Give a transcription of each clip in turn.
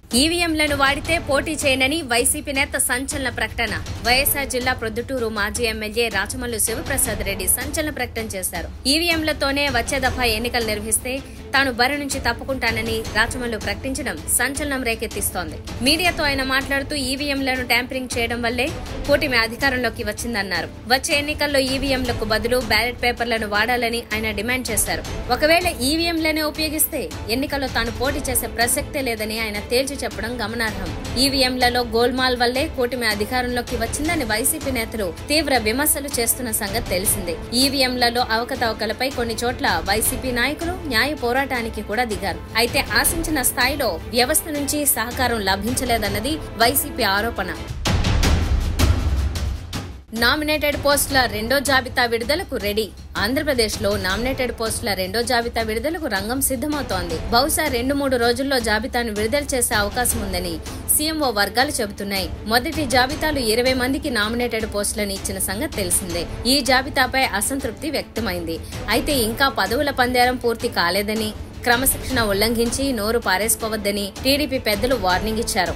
ఈవీఎంలను వాడితే పోటీ చేయనని వైసీపీ నేత సంచలన ప్రకటన వైఎస్ఆర్ జిల్లా ప్రొద్దుటూరు మాజీ ఎమ్మెల్యే రాచమల్లు శివప్రసాద్ రెడ్డి సంచలన ప్రకటన చేశారు ఈవీఎంలతోనే వచ్చే దఫా ఎన్నికలు నిర్వహిస్తే తాను బరి నుంచి తప్పుకుంటానని రాచమల్లు ప్రకటించడం సంచలనం రేకెత్తిస్తోంది మీడియాతో ఆయన మాట్లాడుతూ ఈవీఎంలను ట్యాంపరింగ్ చేయడం వల్లే కూటమి అధికారంలోకి వచ్చిందన్నారు వచ్చే ఎన్నికల్లో ఈవీఎంలకు బదులు బ్యాలెట్ పేపర్లను వాడాలని ఆయన డిమాండ్ చేశారు ఒకవేళ ఈవీఎంలనే ఉపయోగిస్తే ఎన్నికల్లో తాను పోటీ చేసే ప్రసక్తే లేదని ఆయన తేల్చి చెప్పడం గమనార్హం ఈవీఎంలలో గోల్మాల్ వల్లే కూటమి అధికారంలోకి వచ్చిందని వైసీపీ నేతలు తీవ్ర విమర్శలు చేస్తున్న సంగతి తెలిసిందే ఈవీఎంలలో అవకతవకలపై కొన్ని చోట్ల వైసీపీ నాయకులు న్యాయ పోరాటానికి కూడా దిగారు అయితే ఆశించిన స్థాయిలో వ్యవస్థ నుంచి సహకారం లభించలేదన్నది వైసీపీ ఆరోపణ నామినేటెడ్ పోస్టుల రెండో జాబితా విడుదలకు రెడీ ఆంధ్రప్రదేశ్ లో నామినేటెడ్ పోస్టుల రెండో జాబితా విడుదలకు రంగం సిద్ధమవుతోంది బహుశా రెండు మూడు రోజుల్లో జాబితాను విడుదల చేసే అవకాశం ఉందని సీఎంఓ వర్గాలు చెబుతున్నాయి మొదటి జాబితాలు ఇరవై మందికి నామినేటెడ్ పోస్టులను ఇచ్చిన సంగతి తెలిసిందే ఈ జాబితాపై అసంతృప్తి వ్యక్తమైంది అయితే ఇంకా పదవుల పందేరం పూర్తి కాలేదని క్రమశిక్షణ ఉల్లంఘించి నోరు పారేసుకోవద్దని టీడీపీ పెద్దలు వార్నింగ్ ఇచ్చారు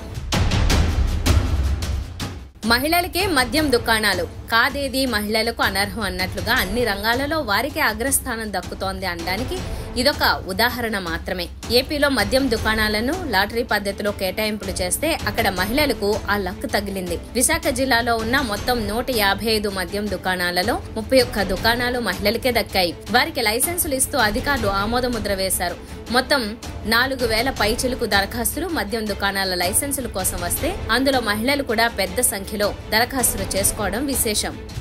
మహిళలకే మద్యం దుకాణాలు కాదేది మహిళలకు అనర్హం అన్నట్లుగా అన్ని రంగాలలో వారికే అగ్రస్థానం దక్కుతోంది అనడానికి ఇదొక ఉదాహరణ మాత్రమే ఏపీలో మద్యం దుకాణాలను లాటరీ పద్ధతిలో కేటాయింపులు చేస్తే అక్కడ మహిళలకు ఆ లక్ తగిలింది విశాఖ జిల్లాలో ఉన్న మొత్తం నూట యాభై ఐదు మద్యం దుకాణాలలో ముప్పై ఒక్క దుకాణాలు మహిళలకే దక్కాయి వారికి లైసెన్సులు ఇస్తూ అధికారులు ఆమోదముద్ర వేశారు మొత్తం నాలుగు వేల పైచిలుకు దరఖాస్తులు మద్యం దుకాణాల లైసెన్సుల కోసం వస్తే అందులో మహిళలు కూడా పెద్ద సంఖ్యలో దరఖాస్తులు చేసుకోవడం విశేషం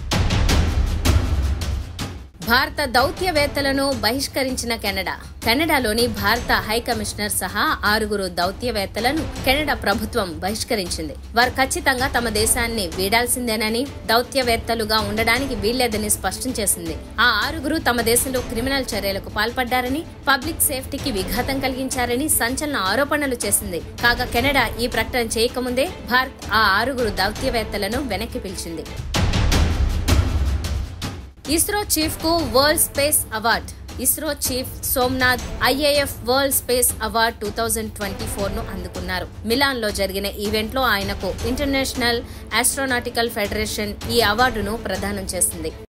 భారత దౌత్యవేత్తలను బహిష్కరించిన కెనడా కెనడాలోని భారత హై కమిషనర్ సహా ఆరుగురు దౌత్యవేత్తలను కెనడా ప్రభుత్వం బహిష్కరించింది వారు ఖచ్చితంగా తమ దేశాన్ని వీడాల్సిందేనని దౌత్యవేత్తలుగా ఉండడానికి వీల్లేదని స్పష్టం చేసింది ఆ ఆరుగురు తమ దేశంలో క్రిమినల్ చర్యలకు పాల్పడ్డారని పబ్లిక్ సేఫ్టీకి విఘాతం కలిగించారని సంచలన ఆరోపణలు చేసింది కాగా కెనడా ఈ ప్రకటన చేయకముందే భారత్ ఆ ఆరుగురు దౌత్యవేత్తలను వెనక్కి పిలిచింది ఇస్రో చీఫ్ కు world space award ISRO chief Somnath IAF world space award two thousand twenty four ను అందుకున్నారు మిలాన్ లో జరిగిన ఈవెంట్ లో ఆయనకు ఇంటర్నేషనల్ ఆస్ట్రోనాటికల్ ఫెడరేషన్ ఈ అవార్డును ప్రదానం చేసింది